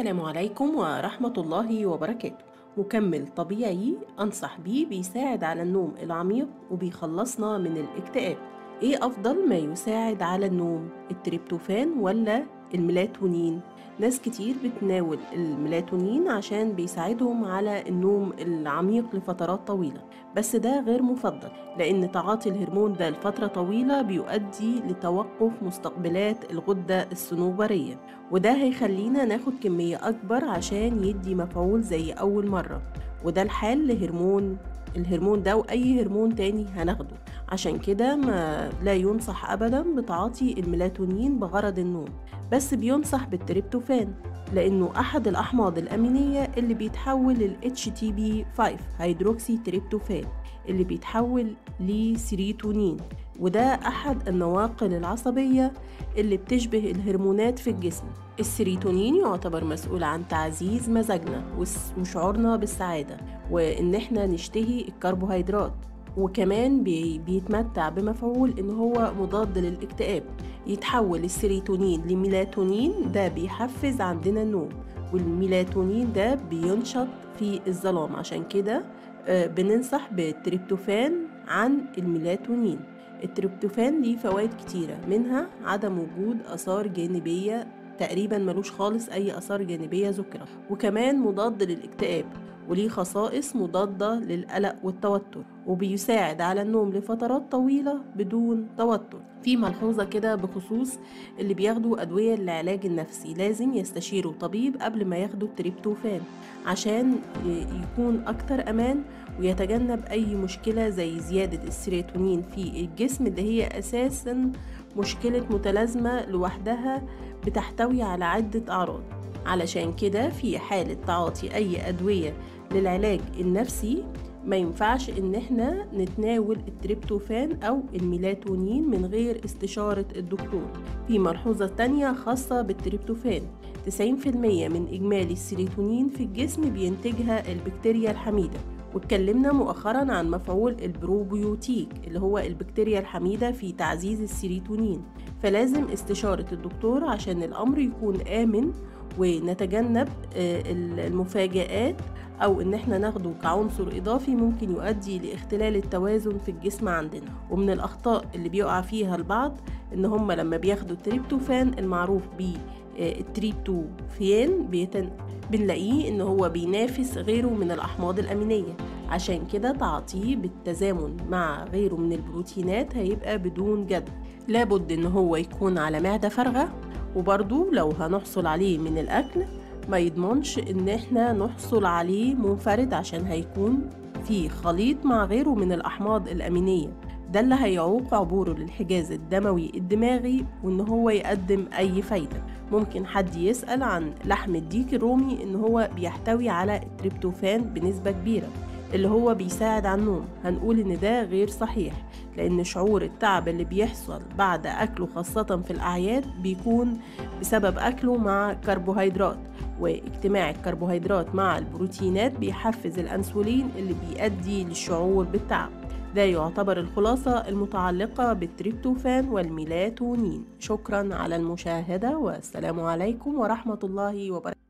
السلام عليكم ورحمة الله وبركاته مكمل طبيعي أنصح بيه بيساعد على النوم العميق وبيخلصنا من الاكتئاب إيه أفضل ما يساعد على النوم التريبتوفان ولا الميلاتونين ناس كتير بتناول الميلاتونين عشان بيساعدهم على النوم العميق لفترات طويلة بس ده غير مفضل لأن تعاطي الهرمون ده لفترة طويلة بيؤدي لتوقف مستقبلات الغدة الصنوبرية وده هيخلينا ناخد كمية أكبر عشان يدي مفعول زي أول مرة وده الحال لهرمون الهرمون ده وأي هرمون تاني هناخده عشان كده ما لا ينصح أبدا بتعاطي الميلاتونين بغرض النوم بس بينصح بالتريبتوفان لأنه أحد الأحماض الأمينية اللي بيتحول لل HTP5 هيدروكسي تريبتوفان اللي بيتحول لسيريتونين وده أحد النواقل العصبية اللي بتشبه الهرمونات في الجسم السيريتونين يعتبر مسؤول عن تعزيز مزاجنا وشعورنا بالسعادة وإن احنا نشتهي الكربوهيدرات وكمان بي بيتمتع بمفعول ان هو مضاد للاكتئاب يتحول السيروتونين لميلاتونين ده بيحفز عندنا النوم والميلاتونين ده بينشط في الظلام عشان كده بننصح بالتريبتوفان عن الميلاتونين التريبتوفان ليه فوائد كتيرة منها عدم وجود آثار جانبية تقريبا ملوش خالص أي آثار جانبية ذكرت وكمان مضاد للاكتئاب وليه خصائص مضادة للقلق والتوتر وبيساعد على النوم لفترات طويلة بدون توتر في ملحوظة كده بخصوص اللي بياخدوا أدوية للعلاج النفسي لازم يستشيروا طبيب قبل ما ياخدوا التريبتوفان عشان يكون أكتر أمان ويتجنب أي مشكلة زي زيادة السيروتونين في الجسم اللي هي أساسا مشكلة متلازمة لوحدها بتحتوي على عدة أعراض علشان كده في حالة تعاطي أي أدوية للعلاج النفسي ما ينفعش ان احنا نتناول التريبتوفان او الميلاتونين من غير استشارة الدكتور في ملحوظة تانية خاصة بالتريبتوفان 90% من إجمالي السيروتونين في الجسم بينتجها البكتيريا الحميدة واتكلمنا مؤخرا عن مفعول البروبيوتيك اللي هو البكتيريا الحميدة في تعزيز السيروتونين فلازم استشارة الدكتور عشان الأمر يكون آمن ونتجنب المفاجآت أو إن إحنا ناخده كعنصر إضافي ممكن يؤدي لاختلال التوازن في الجسم عندنا ومن الأخطاء اللي بيقع فيها البعض إن هم لما بياخدوا التريبتوفان المعروف بيه التريبتوفان بيتن... بنلاقيه إن هو بينافس غيره من الأحماض الأمينية عشان كده تعاطيه بالتزامن مع غيره من البروتينات هيبقى بدون جدوى لابد إن هو يكون على معدة فارغة وبرضو لو هنحصل عليه من الأكل ما يضمنش إن إحنا نحصل عليه منفرد عشان هيكون في خليط مع غيره من الأحماض الأمينية ده اللي هيعوق عبوره للحجاز الدموي الدماغي وإن هو يقدم أي فايدة ممكن حد يسأل عن لحم الديك الرومي إن هو بيحتوي على التريبتوفان بنسبة كبيرة اللي هو بيساعد على النوم هنقول إن ده غير صحيح لأن شعور التعب اللي بيحصل بعد أكله خاصة في الأعياد بيكون بسبب أكله مع كربوهيدرات واجتماع الكربوهيدرات مع البروتينات بيحفز الأنسولين اللي بيؤدي للشعور بالتعب ده يعتبر الخلاصة المتعلقة بالتريبتوفان والميلاتونين شكرا على المشاهدة والسلام عليكم ورحمة الله وبركاته